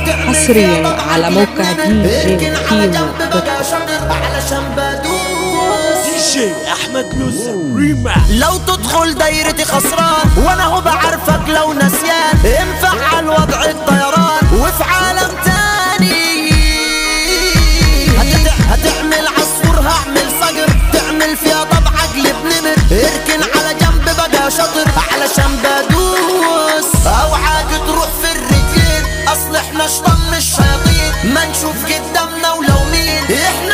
حصريا على موقع دي جي اركن على كيمو جنب دوت بقى شاطر علشان بدوس دي جي احمد يوسف ريما لو تدخل دايرتي خسران وانا هو بعرفك لو نسيان انفع على وضع الطيران وفي عالم تاني هتت- هتعمل عصفور هعمل صقر تعمل فيها طبع قلب نمر اركن على جنب بقى شاطر علشان بدوس اوعاك تروح في الرجلين اصل احنا شطن الشياطين ما نشوف قدامنا ولو مين احنا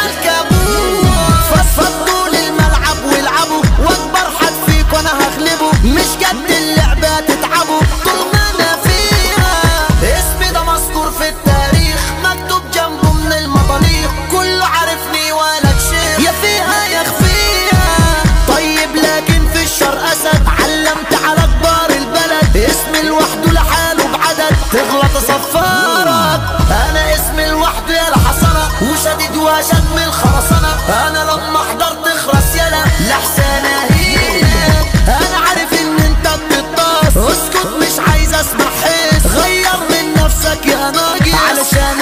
الكابوس فضوا للملعب والعبوا واكبر حد فيك وانا هغلبه مش قد اللعبة تتعبوا طول ما انا فيها اسمي ده مذكور في التاريخ مكتوب جنبه من المضانيق كله عارفني ولا شيء يا فيها يا خفيها طيب لكن في الشر اسد علمت على كبار البلد اسمي لوحده لحاله بعدد تغلط صفارك انا اسمي لوحده يا الحصنة وشديد واشد من الخرسانة انا لما حضرت خرس يلا لحسن اهينك انا عارف ان انت بتطاس اسكت مش عايز اسمع حس غير من نفسك يا ناقص علشان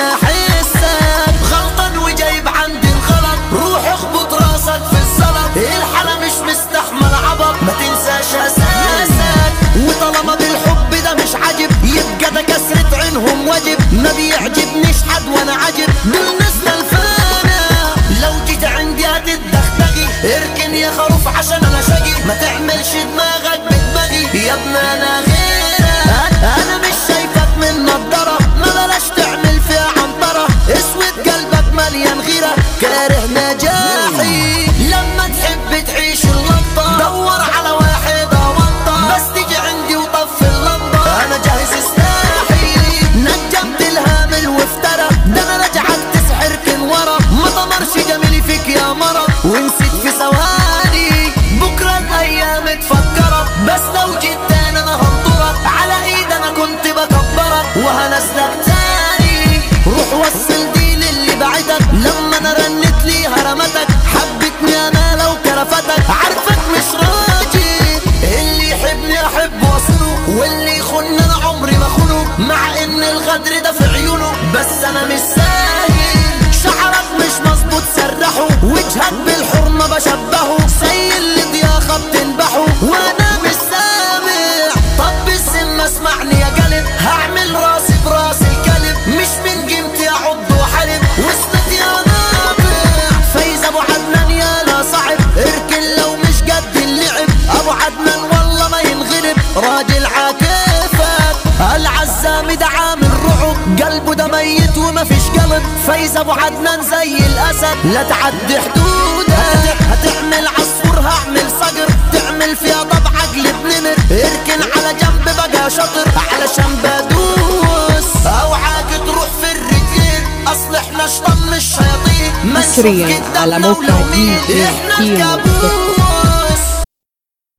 احسك غلطان وجايب عندي الغلط روح اخبط راسك في الزلط الحالة مش مستحمل عبط ما تنساش اساسك وطالما بالحب ده مش عجب يبقى ده كسرة عينهم واجب ما بيعجبنيش حد وانا عجب دول ناس تلفانة لو جيت عندي هتتدغدغي اركن يا خروف عشان انا شقي ما تعملش دماغك بدماغي يا ابن انا غيرك انا مش شايفك من نضارة ما بلاش تعمل فيها عنطرة اسود قلبك مليان غيرة كاره نجاحي لما تحب تعيش اللقطة دور على واحد اوطى بس تيجي عندي وطفي اللمبة انا جاهز استاحي نجمت الهامل وافترى ده انا رجعك تسحر كن ورا ما طمرش جميلي فيك يا مرة ونسيت في ثواني بكرة الايام تفكرك بس لو جيت تاني انا هنطرك على ايد انا كنت بكبرك وهنسلك تاني روح وصل دي للي بعدك لما انا رنت لي هرمتك حبتني انا لو كرفتك عارفك مش راجل اللي يحبني احب واصله واللي يخن انا عمري ما خونه مع ان الغدر ده في عيونه بس انا مش ساهل شعرك مش مظبوط سرحه وجهك بالحرمة بشبهه زي اللي ضياخة بتنبحه وانا مش سامع طب السم اسمعني يا قلب هعمل راسي براس الكلب مش من قيمتي اعض وحلب وصلت يا ناقع فايز ابو عدنان يا لا صعب اركن لو مش قد اللعب ابو عدنان والله ما ينغلب راجل عاكفك العزام ده عامل رعب قلبه ده ميت وما فيش قلب فايز ابو عدنان زي الاسد لا تعدي حدودك هتعمل عصفور هعمل صقر تعمل فيها طبع قلب نمر اركن على جنب بقى شاطر علشان بدوس اوعاك تروح في الرجلين اصل احنا شطن الشياطين ما نشوف حصرياً على قدامنا موقع ولو مين. DJ احنا كيمو دوت كوم. الكابوس